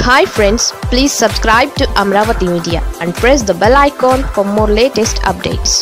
hi friends please subscribe to Amaravati media and press the bell icon for more latest updates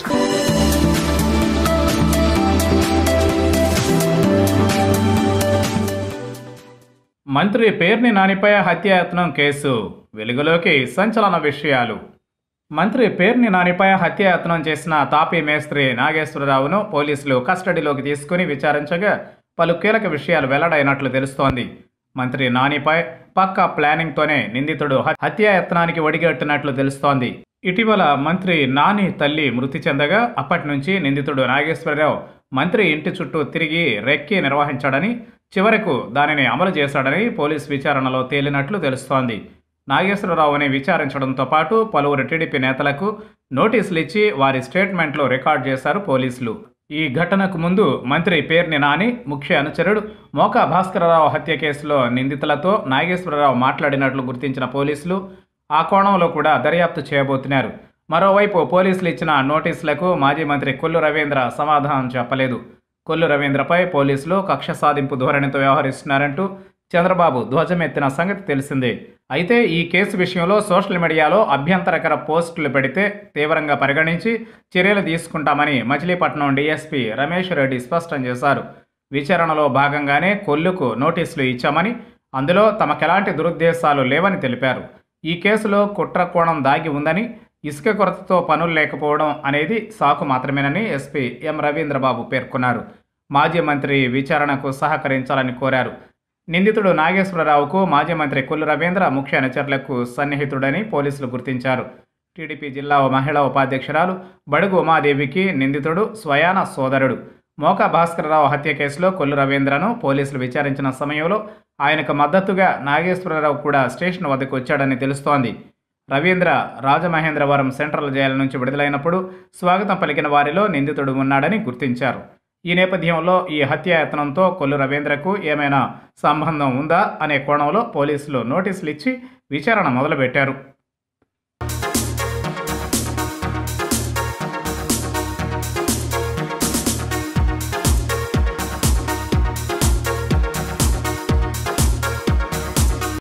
మంత్రి పేర్ని నానిపై హత్యాయత్నం case వెలుగులోకి సంచలన విషయాలు మంత్రి పేర్ని నానిపై హత్యాయత్నం చేసిన తాపీ మేస్త్రి నాగేశ్వరరావును పోలీసులు కస్టడీలోకి తీసుకుని విచారించగా పలు కీలక విషయాలు వెల్లడైనట్లు తెలుస్తోంది మంత్రి నానిపై పక్కా ప్లానింగ్తోనే నిందితుడు హ- హత్యాయత్నానికి ఒడిగట్టినట్లు తెలుస్తోంది ఇటీవల మంత్రి నాని తల్లి మృతి చెందగా అప్పటి నుంచి నిందితుడు నాగేశ్వరరావు మంత్రి ఇంటి చుట్టూ తిరిగి రెక్కి నిర్వహించాడని చివరకు దానిని అమలు చేశాడని పోలీస్ విచారణలో తేలినట్లు తెలుస్తోంది నాగేశ్వరరావుని విచారించడంతో పాటు పలువురు టీడీపీ నేతలకు నోటీసులు ఇచ్చి వారి స్టేట్మెంట్లు రికార్డ్ చేశారు పోలీసులు ఈ ఘటనకు ముందు మంత్రి పేర్ని నాని ముఖ్య అనుచరుడు మోకా భాస్కరరావు హత్య కేసులో నిందితులతో నాగేశ్వరరావు మాట్లాడినట్లు గుర్తించిన పోలీసులు ఆ కోణంలో కూడా దర్యాప్తు చేయబోతున్నారు మరోవైపు పోలీసులు ఇచ్చిన నోటీసులకు మాజీ మంత్రి కొల్లు రవీంద్ర సమాధానం చెప్పలేదు కొల్లు రవీంద్రపై పోలీసులు కక్ష సాధింపు ధోరణితో వ్యవహరిస్తున్నారంటూ చంద్రబాబు ధ్వజమెత్తిన సంగతి తెలిసిందే అయితే ఈ కేసు విషయంలో సోషల్ మీడియాలో అభ్యంతరకర పోస్టులు పెడితే తీవ్రంగా పరిగణించి చర్యలు తీసుకుంటామని మచిలీపట్నం డీఎస్పీ రమేష్ రెడ్డి స్పష్టం చేశారు విచారణలో భాగంగానే కొల్లుకు నోటీసులు ఇచ్చామని అందులో తమకెలాంటి దురుద్దేశాలు లేవని తెలిపారు ఈ కేసులో కుట్ర కోణం దాగి ఉందని ఇసుక కొరతతో పనులు లేకపోవడం అనేది సాకు మాత్రమేనని ఎస్పీ ఎం రవీంద్రబాబు పేర్కొన్నారు మాజీ మంత్రి విచారణకు సహకరించాలని కోరారు నిందితుడు నాగేశ్వరరావుకు మాజీ మంత్రి కొల్లు రవీంద్ర ముఖ్య అనుచరులకు సన్నిహితుడని పోలీసులు గుర్తించారు టీడీపీ జిల్లా మహిళా ఉపాధ్యక్షురాలు బడుగు ఉమాదేవికి నిందితుడు స్వయాన సోదరుడు మోకా భాస్కరరావు హత్య కేసులో కొల్లు రవీంద్రను పోలీసులు విచారించిన సమయంలో ఆయనకు మద్దతుగా నాగేశ్వరరావు కూడా స్టేషన్ వద్దకు వచ్చాడని తెలుస్తోంది రవీంద్ర రాజమహేంద్రవరం సెంట్రల్ జైలు నుంచి విడుదలైనప్పుడు స్వాగతం పలికిన వారిలో నిందితుడు ఉన్నాడని గుర్తించారు ఈ నేపథ్యంలో ఈ హత్యాయత్నంతో కొల్లు రవీంద్రకు ఏమైనా సంబంధం ఉందా అనే కోణంలో పోలీసులు నోటీసులు ఇచ్చి విచారణ మొదలుపెట్టారు